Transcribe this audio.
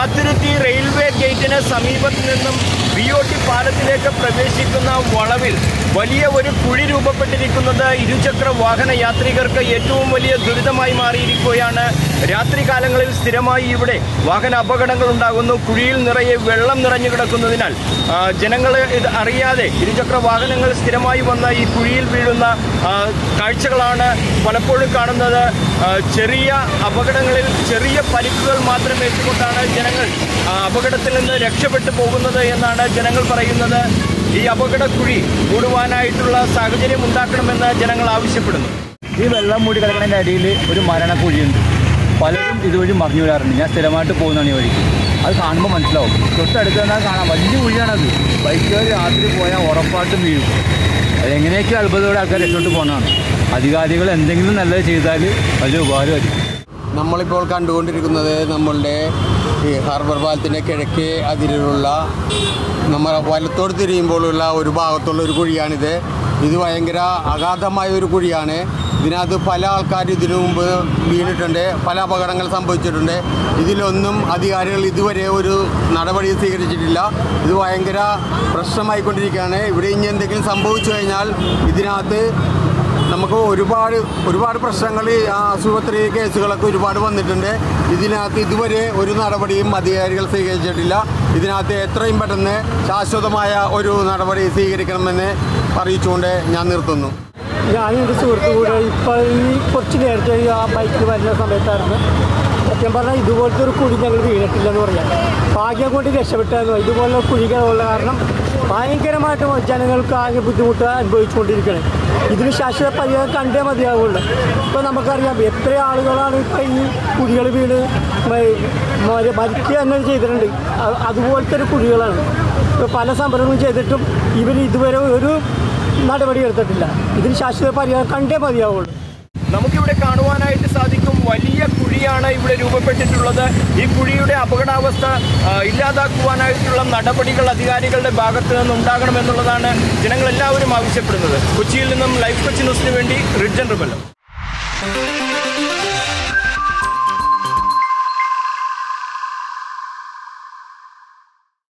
പാത്തുരുത്തി railway ഗേറ്റിന് സമീപത്ത് നിന്നും ബി ഒ ടി പാലത്തിലേക്ക് പ്രവേശിക്കുന്ന വളവിൽ വലിയ ഒരു കുഴി രൂപപ്പെട്ടിരിക്കുന്നത് ഇരുചക്ര വാഹന യാത്രികർക്ക് ഏറ്റവും വലിയ ദുരിതമായി മാറിയിരിക്കുകയാണ് രാത്രികാലങ്ങളിൽ സ്ഥിരമായി ഇവിടെ വാഹന അപകടങ്ങൾ ഉണ്ടാകുന്നു കുഴിയിൽ നിറയെ വെള്ളം നിറഞ്ഞു കിടക്കുന്നതിനാൽ ആ, ജനങ്ങൾ ഇത് അറിയാതെ ഇരുചക്ര വാഹനങ്ങൾ സ്ഥിരമായി വന്ന ഈ കുഴിയിൽ വീഴുന്ന ആ, കാഴ്ചകളാണ് പലപ്പോഴും കാണുന്നത് ആ, ചെറിയ അപകടങ്ങളിൽ ചെറിയ പരിക്കുകൾ മാത്രം ഏറ്റുകൊണ്ടാണ് ജനങ്ങൾ ആ, അപകടത്തിൽ നിന്ന് രക്ഷപ്പെട്ടു പോകുന്നത് എന്നാണ് ജനങ്ങൾ പറയുന്നത് ഈ അപകടക്കുഴി മൂടുവാനായിട്ടുള്ള സാഹചര്യം ഉണ്ടാക്കണമെന്ന് ജനങ്ങൾ ആവശ്യപ്പെടുന്നു ഈ വെള്ളം മൂടി കിടക്കുന്നതിൻ്റെ അടിയിൽ ഒരു മരണക്കുഴിയുണ്ട് പലരും ഇതുവഴി മറിഞ്ഞു വരാറുണ്ട് ഞാൻ സ്ഥിരമായിട്ട് പോകുന്നതാണ് ഈ വഴിക്ക് അത് കാണുമ്പോൾ മനസ്സിലാവും തൊട്ടടുത്ത് നിന്നാൽ കാണാം വലിയ കുഴിയാണത് ബൈക്കുകാർ രാത്രി പോയാൽ ഉറപ്പായിട്ടും വീഴും അതെങ്ങനെയൊക്കെ അത്ഭുതത്തോടെ ആൾക്കാർ രക്ഷോട്ട് പോകുന്നതാണ് അധികാരികൾ എന്തെങ്കിലും നല്ലത് ചെയ്താൽ വലിയ ഉപകാരമായിരിക്കും നമ്മളിപ്പോൾ കണ്ടുകൊണ്ടിരിക്കുന്നത് നമ്മളുടെ ഈ ഹാർബർ പാലത്തിൻ്റെ കിഴക്കേ അതിരിലുള്ള നമ്മൾ വലത്തോട് തിരിയുമ്പോഴുള്ള ഒരു ഭാഗത്തുള്ള ഒരു കുഴിയാണിത് ഇത് ഭയങ്കര അഗാധമായ ഒരു കുഴിയാണ് ഇതിനകത്ത് പല ആൾക്കാർ ഇതിനു മുമ്പ് വീണിട്ടുണ്ട് പല അപകടങ്ങൾ സംഭവിച്ചിട്ടുണ്ട് ഇതിലൊന്നും അധികാരികൾ ഇതുവരെ ഒരു നടപടി സ്വീകരിച്ചിട്ടില്ല ഇത് ഭയങ്കര പ്രശ്നമായിക്കൊണ്ടിരിക്കുകയാണ് ഇവിടെ ഇനി എന്തെങ്കിലും സംഭവിച്ചു കഴിഞ്ഞാൽ ഇതിനകത്ത് നമുക്ക് ഒരുപാട് ഒരുപാട് പ്രശ്നങ്ങൾ ഈ ആശുപത്രി കേസുകളൊക്കെ ഒരുപാട് വന്നിട്ടുണ്ട് ഇതിനകത്ത് ഇതുവരെ ഒരു നടപടിയും അധികാരികൾ സ്വീകരിച്ചിട്ടില്ല ഇതിനകത്ത് എത്രയും പെട്ടെന്ന് ശാശ്വതമായ ഒരു നടപടി സ്വീകരിക്കണമെന്ന് അറിയിച്ചുകൊണ്ട് ഞാൻ നിർത്തുന്നു ഞാനും എൻ്റെ സുഹൃത്തു കൂടെ ഇപ്പോൾ ഈ കുറച്ച് നേരത്തെ ഈ ആ ബൈക്കിൽ വരുന്ന സമയത്തായിരുന്നു സത്യം പറഞ്ഞാൽ ഇതുപോലത്തെ ഒരു കുഴി ഞങ്ങൾ വീണിട്ടില്ലെന്ന് പറയാം ഭാഗ്യം കൊണ്ട് രക്ഷപ്പെട്ടായിരുന്നു ഇതുപോലുള്ള കുഴികളുള്ള കാരണം ഭയങ്കരമായിട്ട് ജനങ്ങൾക്ക് ആകെ ബുദ്ധിമുട്ട് അനുഭവിച്ചുകൊണ്ടിരിക്കുകയാണ് ഇതിന് ശാശ്വത പരിഹാരം കണ്ടേ മതിയാവുള്ളൂ ഇപ്പോൾ നമുക്കറിയാം എത്ര ആളുകളാണ് ഇപ്പോൾ ഈ കുഴികൾ വീണ് മ- മര- മരിക്കുക എന്നത് ചെയ്തിട്ടുണ്ട് അ- അതുപോലത്തെ ഒരു കുഴികളാണ് ഇപ്പോൾ പല സംരംഭങ്ങളും ചെയ്തിട്ടും ഇവർ ഇതുവരെ ഒരു നടപടി എടുത്തിട്ടില്ല ഇതിന് ശാശ്വത പരിഹാരം കണ്ടേ മതിയാവുള്ളൂ നമുക്കിവിടെ കാണുവാനായിട്ട് സാധിക്കും വലിയ കുഴിയാണ് ഇവിടെ രൂപപ്പെട്ടിട്ടുള്ളത് ഈ കുഴിയുടെ അപകടാവസ്ഥ ആ, ഇല്ലാതാക്കുവാനായിട്ടുള്ള നടപടികൾ അധികാരികളുടെ ഭാഗത്ത് നിന്ന് ഉണ്ടാകണമെന്നുള്ളതാണ് ജനങ്ങൾ എല്ലാവരും ആവശ്യപ്പെടുന്നത് കൊച്ചിയിൽ നിന്നും ലൈഫ് കൊച്ചി ന്യൂസിന് വേണ്ടി റിഡ്ജൻ റിബല്ലോ